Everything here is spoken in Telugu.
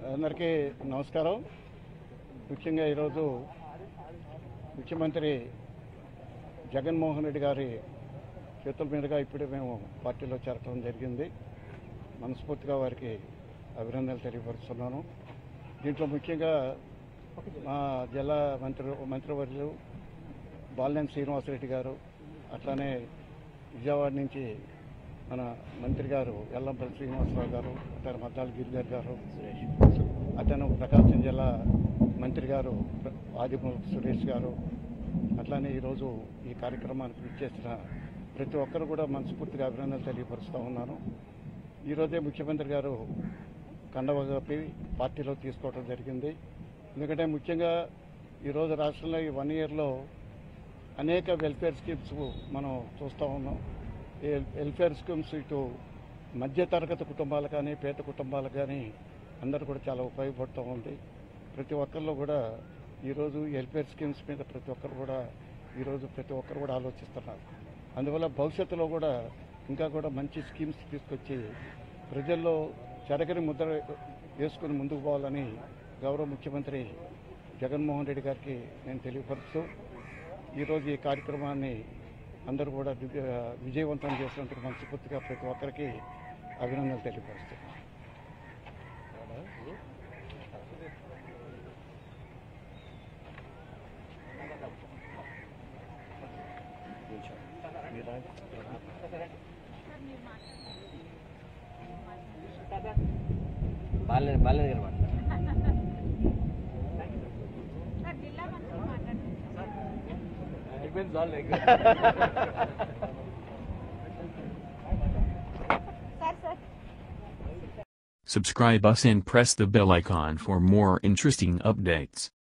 అందరికీ నమస్కారం ముఖ్యంగా ఈరోజు ముఖ్యమంత్రి జగన్మోహన్ రెడ్డి గారి చేతుల మీదుగా ఇప్పుడే మేము పార్టీలో చేరటం జరిగింది మనస్ఫూర్తిగా వారికి అభినందనలు తెలియపరుస్తున్నాను దీంట్లో ముఖ్యంగా మా జిల్లా మంత్రి మంత్రివర్యులు బాలినేని శ్రీనివాసరెడ్డి గారు అట్లానే విజయవాడ నుంచి మన మంత్రి గారు ఎల్లంపల్లి శ్రీనివాసరావు గారు అతను మద్దాల గిరిధర్ గారు అతను ప్రకాశం జిల్లా మంత్రి గారు ఆదిమూలపు సురేష్ గారు అట్లానే ఈరోజు ఈ కార్యక్రమానికి ఇచ్చేసిన ప్రతి ఒక్కరు కూడా మనస్ఫూర్తిగా అభినందనలు తెలియపరుస్తూ ఉన్నాను ఈరోజే ముఖ్యమంత్రి గారు కండవ కప్పి పార్టీలో తీసుకోవడం జరిగింది ఎందుకంటే ముఖ్యంగా ఈరోజు రాష్ట్రంలో ఈ వన్ ఇయర్లో అనేక వెల్ఫేర్ స్కీమ్స్ మనం చూస్తూ ఉన్నాం ఈ వెల్ఫేర్ స్కీమ్స్ ఇటు మధ్యతరగతి కుటుంబాలు కానీ పేద కుటుంబాలు కానీ అందరూ కూడా చాలా ఉపయోగపడుతూ ఉంది ప్రతి ఒక్కరిలో కూడా ఈరోజు ఈ వెల్ఫేర్ స్కీమ్స్ మీద ప్రతి ఒక్కరు కూడా ఈరోజు ప్రతి ఒక్కరు కూడా ఆలోచిస్తున్నారు అందువల్ల భవిష్యత్తులో కూడా ఇంకా కూడా మంచి స్కీమ్స్ తీసుకొచ్చి ప్రజల్లో చెరగని ముద్ర వేసుకుని ముందుకు పోవాలని గౌరవ ముఖ్యమంత్రి జగన్మోహన్ రెడ్డి గారికి నేను తెలియపరుస్తూ ఈరోజు ఈ కార్యక్రమాన్ని అందరూ కూడా దివ్య విజయవంతం చేసినందుకు మనస్ఫూర్తిగా ప్రతి ఒక్కరికి అభినందనలు తెలియపరుస్తున్నాను బాలినేని బాలినేని గారు మాట సార్ జిల్లా మంత్రి మాట్లాడుతున్నారు sir sir Subscribe us and press the bell icon for more interesting updates.